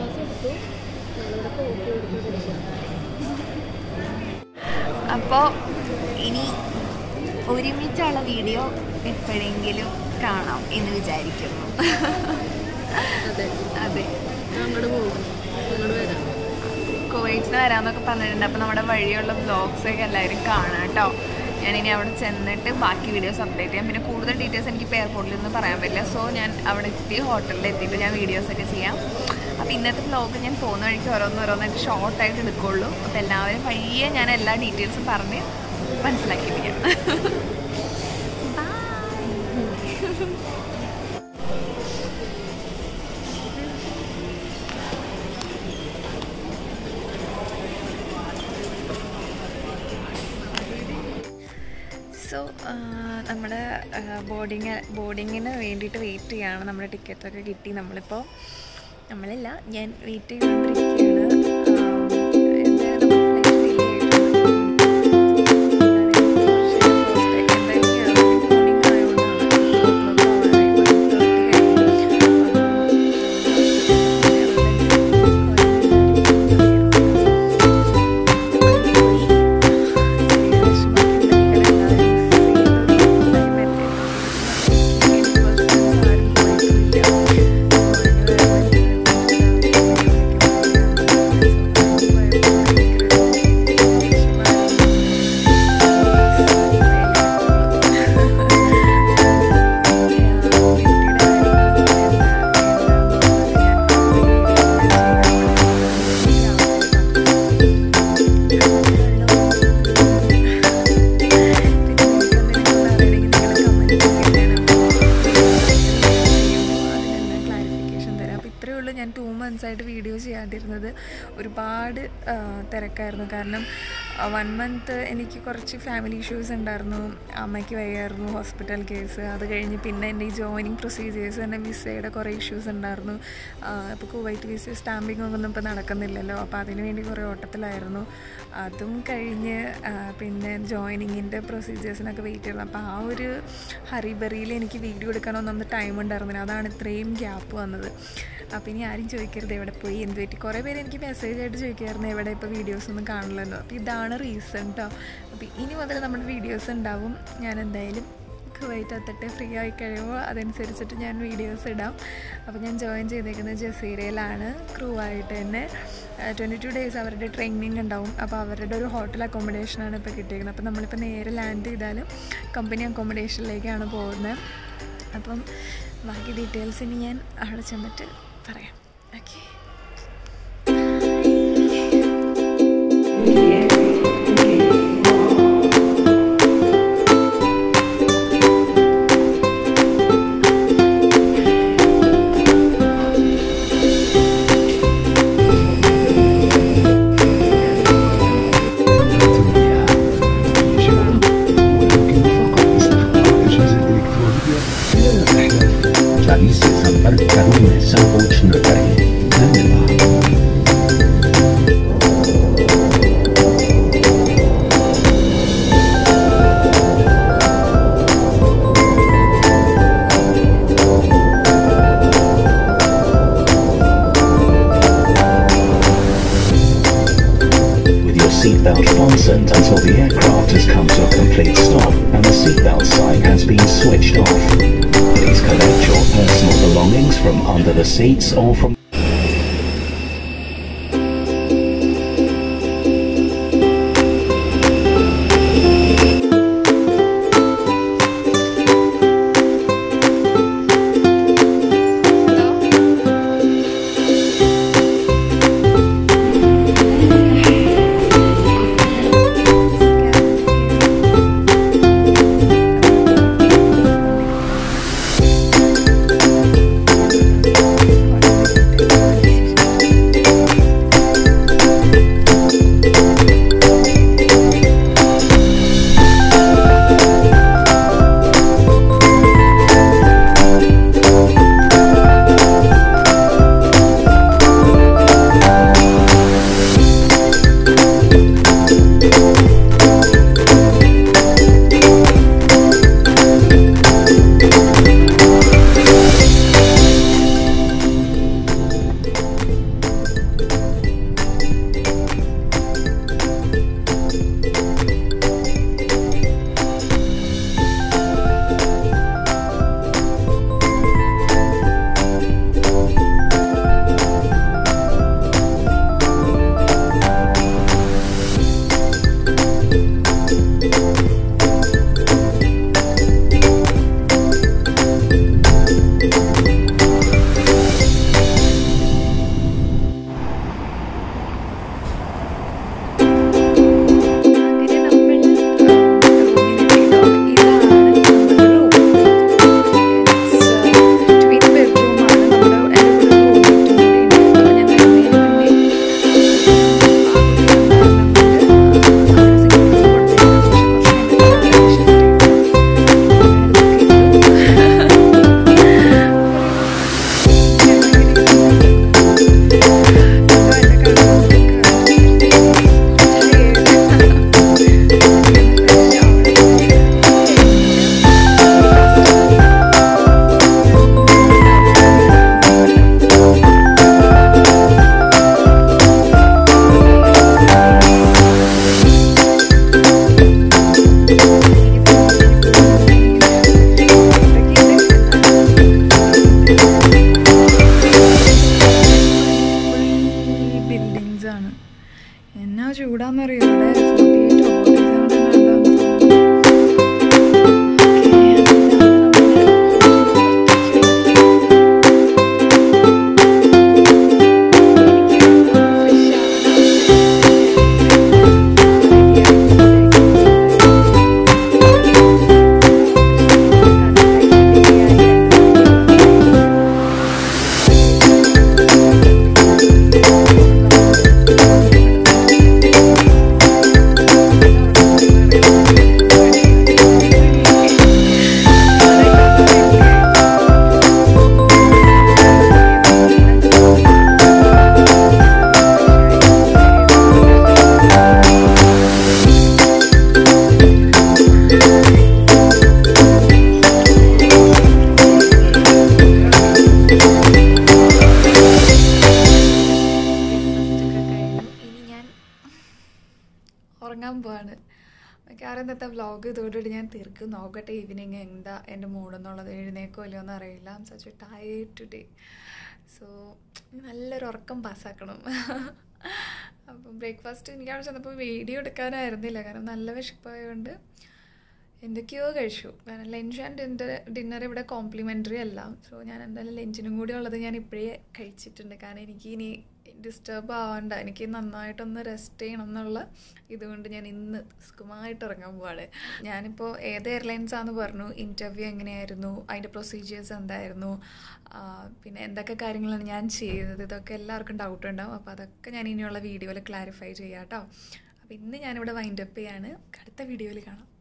Class എടുത്തു ഞാനിവിടെ coffee കൊടുത്തുകൊണ്ടിരിക്കുക അപ്പോൾ ഇനി ഒരുമിച്ചുള്ള വീഡിയോ എപ്പോഴെങ്കിലും കാണാം എന്ന് വിചാരിക്കുന്നു അതെ അതെ ഞാൻ അങ്ങോട്ട് പോകും അങ്ങോട്ട് വരാം കുവൈറ്റിന് വരാമെന്നൊക്കെ പറഞ്ഞിട്ടുണ്ട് അപ്പോൾ നമ്മുടെ വഴിയുള്ള വ്ലോഗ്സ് ഒക്കെ എല്ലാവരും കാണാം കേട്ടോ ഞാനിനി അവിടെ ചെന്നിട്ട് ബാക്കി വീഡിയോസ് അപ്ഡേറ്റ് ചെയ്യാം പിന്നെ കൂടുതൽ ഡീറ്റെയിൽസ് എനിക്ക് ഇപ്പോൾ എയർപോർട്ടിൽ നിന്ന് പറയാൻ പറ്റില്ല സോ ഞാൻ അവിടെ എത്തി ഹോട്ടലിൽ എത്തിയിട്ട് ഞാൻ വീഡിയോസ് ഒക്കെ ചെയ്യാം അപ്പോൾ ഇന്നത്തെ വ്ലോഗ് ഞാൻ പോകുന്ന വഴിക്ക് ഓരോന്നോരോന്നായിട്ട് ഷോർട്ടായിട്ട് എടുക്കുള്ളൂ അപ്പോൾ എല്ലാവരും വഴിയെ ഞാൻ എല്ലാ ഡീറ്റെയിൽസും പറഞ്ഞ് മനസ്സിലാക്കിയിരിക്കാം സോ നമ്മുടെ ബോർഡിങ് ബോർഡിങ്ങിന് വേണ്ടിയിട്ട് വെയിറ്റ് ചെയ്യാണ് നമ്മുടെ ടിക്കറ്റൊക്കെ കിട്ടി നമ്മളിപ്പോൾ നമ്മളില്ല ഞാൻ വെയിറ്റ് ചെയ്തുകൊണ്ടിരിക്കുകയാണ് ആം, എന്തായാലും നമ്മൾ flight delay ക്ലാരിഫിക്കേഷൻ തരാം അപ്പോൾ ഇത്രയേ ഉള്ളൂ ഞാൻ ടു മന്ത്സ് ആയിട്ട് വീഡിയോ ചെയ്യാണ്ടിരുന്നത് ഒരുപാട് ആ, തിരക്കായിരുന്നു കാരണം വൺ മന്ത് എനിക്ക് കുറച്ച് ഫാമിലി ഇഷ്യൂസ് ഉണ്ടായിരുന്നു അമ്മയ്ക്ക് വയ്യായിരുന്നു ഹോസ്പിറ്റൽ കേസ് അത് കഴിഞ്ഞ് പിന്നെ എൻ്റെ ഈ ജോയിനിങ് പ്രൊസീജിയേഴ്സ് തന്നെ വിസയുടെ കുറേ ഇഷ്യൂസ് ഉണ്ടായിരുന്നു അപ്പോൾ കുവൈറ്റ് വിസ സ്റ്റാമ്പിംഗ് ഒന്നും ഇപ്പോൾ നടക്കുന്നില്ലല്ലോ അപ്പോൾ അതിന് വേണ്ടി കുറേ ഓട്ടത്തിലായിരുന്നു അതും കഴിഞ്ഞ് ആ, പിന്നെ ജോയിനിങ്ങിൻ്റെ പ്രൊസീജിയേഴ്സിനൊക്കെ വെയിറ്റ് ചെയ്യണം അപ്പോൾ ആ ഒരു ഹറിബറിയിൽ എനിക്ക് വീഡിയോ എടുക്കാനൊന്നും ടൈം ഉണ്ടായിരുന്നില്ല അതാണ് ഇത്രയും ഗ്യാപ്പ് വന്നത് അപ്പോൾ ഇനി ആരും ചോദിക്കരുത് എവിടെ പോയി എന്ത് പറ്റി കുറേ പേര് എനിക്ക് മെസ്സേജ് ആയിട്ട് ചോദിക്കായിരുന്നു എവിടെ ഇപ്പോൾ വീഡിയോസ് ഒന്നും കാണില്ലല്ലോ അപ്പോൾ ഇതാണ് റീസൺ കേട്ടോ അപ്പോൾ ഇനി മുതൽ നമ്മുടെ വീഡിയോസ് ഉണ്ടാവും ഞാൻ എന്തായാലും കുവൈറ്റ് എത്തട്ടെ ഫ്രീ ആയി കഴിയുമ്പോൾ അതനുസരിച്ചിട്ട് ഞാൻ വീഡിയോസ് ഇടാം അപ്പോൾ ഞാൻ ജോയിൻ ചെയ്തേക്കുന്നത് ജസീരയിലാണ് ക്രൂ ആയിട്ട് തന്നെ ട്വൻറ്റി ടു ഡേയ്സ് അവരുടെ ട്രെയിനിങ് ഉണ്ടാവും അപ്പോൾ അവരുടെ ഒരു ഹോട്ടൽ അക്കോമഡേഷനാണ് ഇപ്പോൾ കിട്ടിയിരിക്കുന്നത് അപ്പോൾ നമ്മളിപ്പോൾ നേരെ ലാൻഡ് ചെയ്താലും കമ്പനി അക്കോമഡേഷനിലേക്കാണ് പോകുന്നത് അപ്പം ബാക്കി ഡീറ്റെയിൽസ് ഇനി ഞാൻ അവിടെ ചെന്നിട്ട് പറയാം okay Países americanos unfortunately Canada. With your seatbelt fastened until the aircraft has come to a complete stop and the seatbelt sign has been switched off. Please collect your personal belongings from under the seats or from Thank എന്നാ ചൂടാന്നറിയോ ഇവിടെ 48 ഓടിയതാണ് ബ്രേക്ക്ഫാസ്റ്റൊക്കെ കഴിഞ്ഞു ഇനി ഞാൻ ഉറങ്ങാൻ പോവാണ് മിക്കവാറും ഇന്നത്തെ vlog ഇതോടുകൂടി ഞാൻ തീർക്കും നോക്കട്ടെ ഈവനിങ് എന്താ എൻ്റെ മൂടെന്നുള്ളത് എഴുന്നേക്കോ ഇല്ലയോ എന്ന് അറിയില്ല സച്ച് ടയേർഡ് ടുഡേ സോ നല്ലൊരു ഉറക്കം പാസ്സാക്കണം അപ്പം ബ്രേക്ക്ഫാസ്റ്റ് എനിക്ക് അവിടെ ചെന്നപ്പോൾ വീഡിയോ എടുക്കാനായിരുന്നില്ല കാരണം നല്ല വിശപ്പായതുകൊണ്ട് എന്തൊക്കെയോ കഴിച്ചു കാരണം ലഞ്ച് ആൻഡ് ഡിന്നർ ഡിന്നർ ഇവിടെ കോംപ്ലിമെൻ്ററി അല്ല സോ ഞാൻ എന്തായാലും ലഞ്ചിനും കൂടി ഉള്ളത് ഞാൻ ഇപ്പോഴേ കഴിച്ചിട്ടുണ്ട് കാരണം എനിക്ക് ഇനി ഡിസ്റ്റർബ് ആവണ്ട എനിക്ക് നന്നായിട്ടൊന്ന് റെസ്റ്റ് ചെയ്യണം എന്നുള്ള ഇതുകൊണ്ട് ഞാൻ ഇന്ന് സുഖമായിട്ട് ഇറങ്ങാൻ പോവാണ് ഞാനിപ്പോൾ ഏത് എയർലൈൻസ് ആണെന്ന് പറഞ്ഞു ഇൻ്റർവ്യൂ എങ്ങനെയായിരുന്നു അതിൻ്റെ പ്രൊസീജിയേഴ്സ് എന്തായിരുന്നു ആ, പിന്നെ എന്തൊക്കെ കാര്യങ്ങളാണ് ഞാൻ ചെയ്തത് ഇതൊക്കെ എല്ലാവർക്കും ഡൗട്ട് ഉണ്ടാവും അപ്പോൾ അതൊക്കെ ഞാൻ ഇനിയുള്ള വീഡിയോയിൽ ക്ലാരിഫൈ ചെയ്യാം കേട്ടോ അപ്പോൾ ഇന്ന് ഞാനിവിടെ വൈൻഡപ്പ് ചെയ്യാണ് അടുത്ത വീഡിയോയിൽ കാണാം